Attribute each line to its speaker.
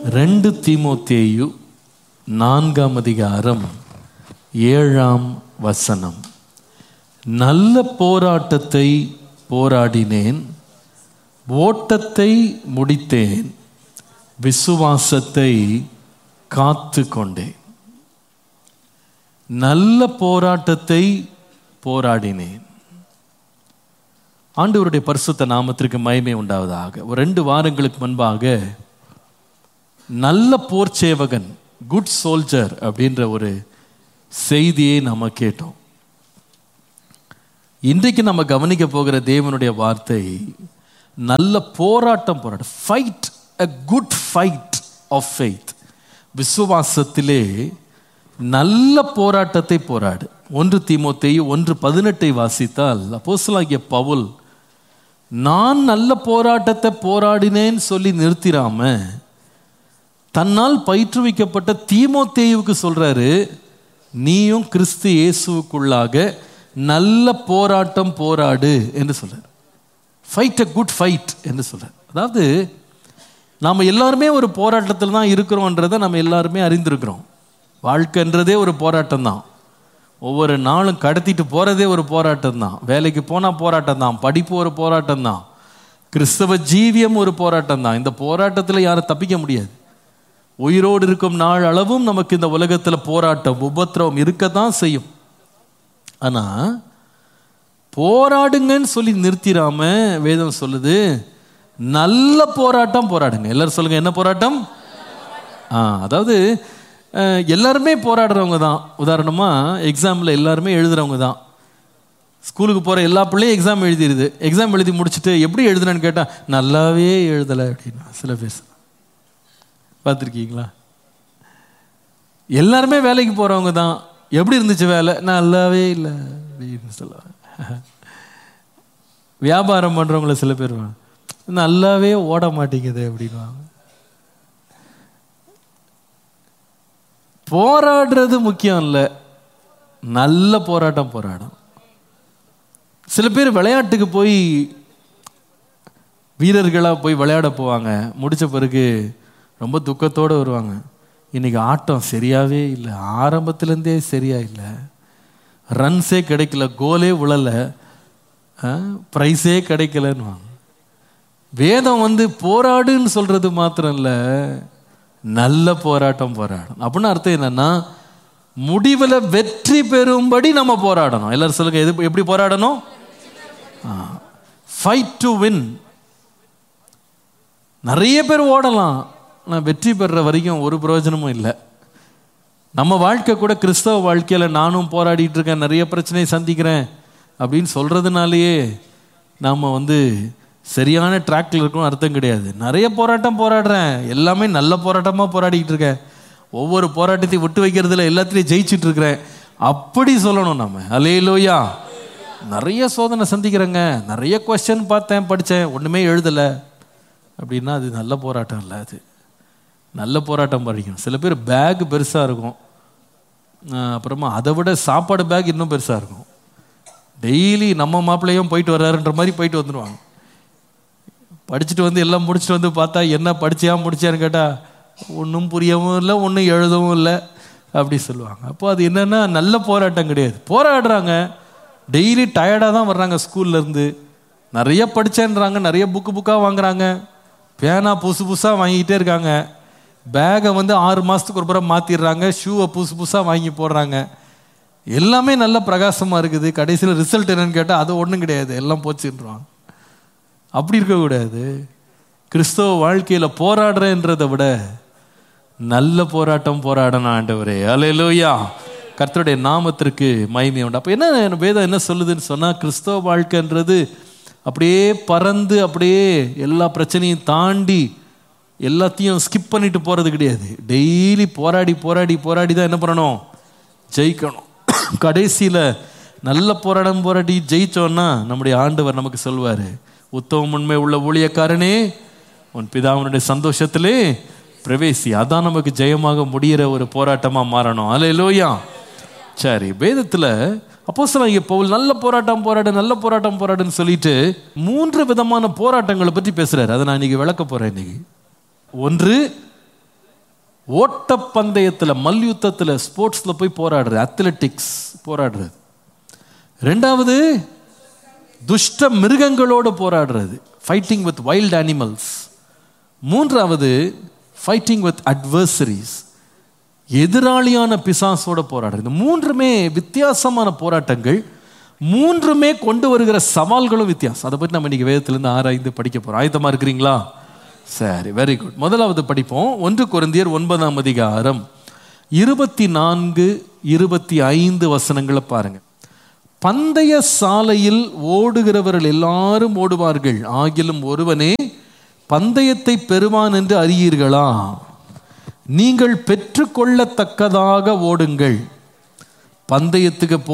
Speaker 1: ரெண்டு தீமோத்தேயு நான்காம் அதிகாரம் ஏழாம் வசனம் நல்ல போராட்டத்தை போராடினேன் ஓட்டத்தை முடித்தேன் விசுவாசத்தை காத்து கொண்டேன் நல்ல போராட்டத்தை போராடினேன் ஆண்டவருடைய பரிசுத்த நாமத்திற்கு மகிமை உண்டாவதாக ஒரு ரெண்டு வாரங்களுக்கு முன்பாக நல்ல போர் சேவகன் குட் சோல்ஜர் அப்படின்ற ஒரு செய்தியை நம்ம கேட்டோம் இன்றைக்கு நம்ம கவனிக்க போகிற தேவனுடைய வார்த்தை நல்ல போராட்டம் போராட்டம் fight a good fight of faith விசுவாசத்திலே நல்ல போராட்டத்தை போராடு ஒன்று தீமோத்தேயு ஒன்று பதினெட்டை வாசித்தால் அப்போஸ்தலனாகிய பவுல் நான் நல்ல போராட்டத்தை போராடினேன் சொல்லி நிறுத்திராம தன்னால் பயிற்றுவிக்கப்பட்ட தீமோத்தேயுவுக்கு சொல்றாரு நீயும் கிறிஸ்து இயேசுவுக்குள்ளாக நல்ல போராட்டம் போராடு என்று சொல்றார் ஃபைட் அ குட் ஃபைட் என்று சொல்றார் அதாவது நாம் எல்லாருமே ஒரு போராட்டத்தில் தான் இருக்கிறோன்றதை நம்ம எல்லாருமே அறிந்திருக்கிறோம் வாழ்க்கைன்றதே ஒரு போராட்டம் தான் ஒவ்வொரு நாளும் கடத்திட்டு போகிறதே ஒரு போராட்டம் தான் வேலைக்கு போனால் போராட்டம் தான் படிப்பு ஒரு போராட்டம் தான் கிறிஸ்தவ ஜீவியம் ஒரு போராட்டம் தான் இந்த போராட்டத்தில் யாரும் தப்பிக்க முடியாது உயிரோடு இருக்கும் நாள் அளவும் நமக்கு இந்த உலகத்தில் போராட்டம் உபத்திரவம் இருக்கத்தான் செய்யும் ஆனால் போராடுங்கன்னு சொல்லி நிறுத்திடாம வேதம் சொல்லுது நல்ல போராட்டம் போராடுங்க எல்லாரும் சொல்லுங்க என்ன போராட்டம் ஆ அதாவது அஹ், எல்லாருமே போராடுறவங்க தான் உதாரணமாக எக்ஸாமில் எல்லாருமே எழுதுறவங்க தான் ஸ்கூலுக்கு போகிற எல்லா பிள்ளையும் எக்ஸாம் எழுதிடுது எக்ஸாம் எழுதி முடிச்சுட்டு எப்படி எழுதுனேன்னு கேட்டால் நல்லாவே எழுதலை அப்படின்னா சில பேர் பார்த்துருக்கீங்களா எல்லாருமே வேலைக்கு போகிறவங்க தான் எப்படி இருந்துச்சு வேலை நல்லாவே இல்லை அப்படின்னு சொல்லுவாங்க வியாபாரம் பண்ணுறவங்கள சில பேர் நல்லாவே ஓட மாட்டேங்குது அப்படின்வாங்க போராடுறது முக்கியம் இல்லை நல்ல போராட்டம் போராடும் சில பேர் விளையாட்டுக்கு போய் வீரர்களாக போய் விளையாட போவாங்க முடிச்ச பிறகு ரொம்ப துக்கத்தோடு வருவாங்க இன்னைக்கு ஆட்டம் சரியாவே இல்லை ஆரம்பத்துலேருந்தே சரியா இல்லை ரன்ஸே கிடைக்கல கோலே விழலை ப்ரைஸே கிடைக்கலன்னு வேதம் வந்து போராடுன்னு சொல்றது மாத்திரம் இல்லை நல்ல போராட்டம் போராடணும் அப்படின்னு அர்த்தம் என்னன்னா முடிவில் வெற்றி பெறும்படி நம்ம போராடணும் எல்லாரும் சொல்லுங்க எது எப்படி போராடணும் ஃபைட் டு வின் நிறைய பேர் ஓடலாம் ஆனால் வெற்றி பெறுற வரைக்கும் ஒரு பிரயோஜனமும் இல்லை நம்ம வாழ்க்கை கூட கிறிஸ்தவ வாழ்க்கையில் நானும் போராடிட்டு இருக்கேன் நிறைய பிரச்சனையை சந்திக்கிறேன் அப்படின்னு சொல்கிறதுனாலேயே நாம் வந்து சரியான ட்ராக்ல இருக்கணும் அர்த்தம் கிடையாது நிறைய போராட்டம் போராடுறேன் எல்லாமே நல்ல போராட்டமாக போராடிக்கிட்டு இருக்கேன் ஒவ்வொரு போராட்டத்தையும் விட்டு வைக்கிறதுல எல்லாத்துலேயும் ஜெயிச்சிட்டு இருக்கிறேன் அப்படி சொல்லணும் நம்ம அலேலோயா நிறைய சோதனை சந்திக்கிறேங்க நிறைய கொஸ்டின் பார்த்தேன் படித்தேன் ஒன்றுமே எழுதலை அப்படின்னா அது நல்ல போராட்டம் இல்லை அது நல்ல போராட்டம் படிக்கணும் சில பேர் பேக் பெருசாக இருக்கும் ஆஹ் அப்புறமா அதை விட சாப்பாடு பேக் இன்னும் பெருசாக இருக்கும் டெய்லி நம்ம மாப்பிள்ளையும் போயிட்டு வர்றாருன்ற மாதிரி போயிட்டு வந்துடுவாங்க படிச்சுட்டு வந்து எல்லாம் முடிச்சுட்டு வந்து பார்த்தா என்ன படிச்சியா முடிச்சியான்னு கேட்டால் ஒன்றும் புரியவும் இல்லை ஒன்றும் எழுதவும் இல்லை அப்படி சொல்லுவாங்க அப்போ அது என்னன்னா நல்ல போராட்டம் கிடையாது போராடுறாங்க டெய்லி டயர்டாக தான் வர்றாங்க ஸ்கூல்ல இருந்து நிறைய படிச்சேன்றாங்க நிறைய புக்கு புக்காக வாங்குறாங்க பேனா புதுசு புதுசாக வாங்கிக்கிட்டே இருக்காங்க பேகை வந்து ஆறு மாதத்துக்கு ஒரு புறம் மாற்றிடுறாங்க ஷூவை புதுசு புதுசாக வாங்கி போடுறாங்க எல்லாமே நல்ல பிரகாசமாக இருக்குது கடைசியில் ரிசல்ட் என்னன்னு கேட்டால் அது ஒன்றும் கிடையாது எல்லாம் போச்சுன்றாங்க அப்படி இருக்கக்கூடாது கிறிஸ்தவ வாழ்க்கையில் போராடுறேன்றதை விட நல்ல போராட்டம் போராடணும் ஆண்டவரே அலையலோயா கர்த்தருடைய நாமத்திற்கு மகிமை உண்டு அப்போ என்ன வேதம் என்ன சொல்லுதுன்னு சொன்னால் கிறிஸ்தவ வாழ்க்கைன்றது அப்படியே பறந்து அப்படியே எல்லா பிரச்சனையும் தாண்டி எல்லாத்தையும் ஸ்கிப் பண்ணிட்டு போகிறது கிடையாது டெய்லி போராடி போராடி போராடி தான் என்ன பண்ணணும் ஜெயிக்கணும் கடைசியில் நல்ல போராடம் போராடி ஜெயிச்சோன்னா நம்முடைய ஆண்டவர் நமக்கு சொல்வார் உத்தம உண்மை உள்ள ஊழியக்காரனே உன் பிதாவினுடைய சந்தோஷத்திலே பிரவேசி அதான் நமக்கு ஜெயமாக முடியிற ஒரு போராட்டமாக மாறணும் அல்ல லோயா சரி வேதத்தில் அப்போ இங்கே பவுல் நல்ல போராட்டம் போராடு நல்ல போராட்டம் போராடுன்னு சொல்லிட்டு மூன்று விதமான போராட்டங்களை பற்றி பேசுறாரு அதை நான் இன்னைக்கு விளக்க போறேன் இன்னைக்கு ஒன்று ஓட்டப்பந்தயத்தில் மல்யுத்தத்தில் ஸ்போர்ட்ஸில் போய் போராடுறது அத்லெட்டிக்ஸ் போராடுறது ரெண்டாவது துஷ்ட மிருகங்களோடு போராடுறது ஃபைட்டிங் வித் வைல்ட் அனிமல்ஸ் மூன்றாவது ஃபைட்டிங் வித் அட்வர்சரிஸ் எதிராளியான பிசாசோட போராடுறது இந்த மூன்றுமே வித்தியாசமான போராட்டங்கள் மூன்றுமே கொண்டு வருகிற சவால்களும் வித்தியாசம் அதை பற்றி நம்ம இன்னைக்கு வேதத்திலிருந்து ஆராய்ந்து படிக்க போறோம் ஆயத்தமா இருக்கிறீங்களா சரி வெரி குட் முதலாவது படிப்போம் ஒன்று குருந்தியர் ஒன்பதாம் அதிகாரம் இருபத்தி நான்கு இருபத்தி ஐந்து வசனங்களை பாருங்க பந்தய சாலையில் ஓடுகிறவர்கள் எல்லாரும் ஓடுவார்கள் ஆகிலும் ஒருவனே பந்தயத்தை பெறுவான் என்று அறியீர்களா நீங்கள் பெற்றுக்கொள்ளத்தக்கதாக ஓடுங்கள் பந்தயத்துக்கு போ